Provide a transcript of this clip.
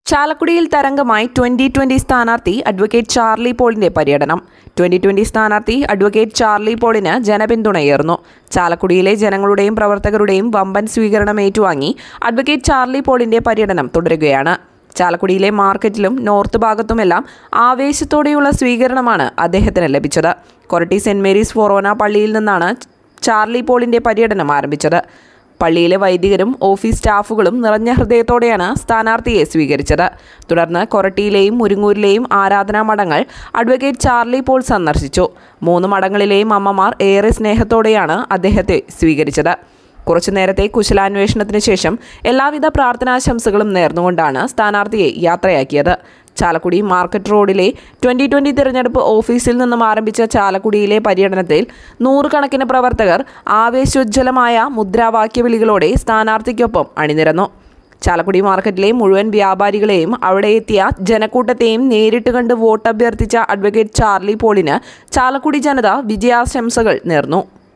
ചാലക്കുടിയിൽ തരംഗമായി twenty twenty സ്ഥാനാർത്ഥി അഡ്വക്കേറ്റ് ചാർലി പോളിന്റെ പര്യടനം ട്വന്റി ട്വന്റി സ്ഥാനാർത്ഥി അഡ്വക്കേറ്റ് ചാർലി പോളിന് ജനപിന്തുണയേറുന്നു ചാലക്കുടിയിലെ ജനങ്ങളുടെയും പ്രവർത്തകരുടെയും വമ്പൻ സ്വീകരണം ഏറ്റുവാങ്ങി അഡ്വക്കേറ്റ് ചാർലി പോളിന്റെ പര്യടനം തുടരുകയാണ് ചാലക്കുടിയിലെ മാർക്കറ്റിലും നോർത്ത് ഭാഗത്തുമെല്ലാം ആവേശത്തോടെയുള്ള സ്വീകരണമാണ് അദ്ദേഹത്തിന് ലഭിച്ചത് കൊരട്ടി സെന്റ് മേരീസ് ഫൊറോന പള്ളിയിൽ നിന്നാണ് ചാർലി പോളിന്റെ പര്യടനം ആരംഭിച്ചത് പള്ളിയിലെ വൈദികരും ഓഫീസ് സ്റ്റാഫുകളും നിറഞ്ഞ ഹൃദയത്തോടെയാണ് സ്ഥാനാർത്ഥിയെ സ്വീകരിച്ചത് തുടർന്ന് കൊരട്ടിയിലെയും മുരിങ്ങൂരിലെയും ആരാധനാ മഠങ്ങൾ അഡ്വക്കേറ്റ് ചാർലി പോൾ സന്ദർശിച്ചു മൂന്ന് മഠങ്ങളിലെയും അമ്മമാർ ഏറെ സ്നേഹത്തോടെയാണ് അദ്ദേഹത്തെ സ്വീകരിച്ചത് കുറച്ചു നേരത്തെ കുശലാന്വേഷണത്തിന് ശേഷം എല്ലാവിധ പ്രാർത്ഥനാശംസകളും നേർന്നുകൊണ്ടാണ് സ്ഥാനാർത്ഥിയെ യാത്രയാക്കിയത് ചാലക്കുടി മാർക്കറ്റ് റോഡിലെ ട്വന്റി ട്വന്റി തിരഞ്ഞെടുപ്പ് ഓഫീസിൽ നിന്നും ആരംഭിച്ച ചാലക്കുടിയിലെ പര്യടനത്തിൽ നൂറുകണക്കിന് പ്രവർത്തകർ ആവേശോജ്വലമായ മുദ്രാവാക്യ വിളികളോടെ സ്ഥാനാർത്ഥിക്കൊപ്പം അണിനിരന്നു ചാലക്കുടി മാർക്കറ്റിലെ മുഴുവൻ വ്യാപാരികളെയും അവിടെ എത്തിയ ജനക്കൂട്ടത്തെയും നേരിട്ട് കണ്ട് വോട്ട് അഭ്യർത്ഥിച്ച അഡ്വക്കേറ്റ് ചാർലി പോളിന് ചാലക്കുടി ജനത വിജയാശംസകൾ നേർന്നു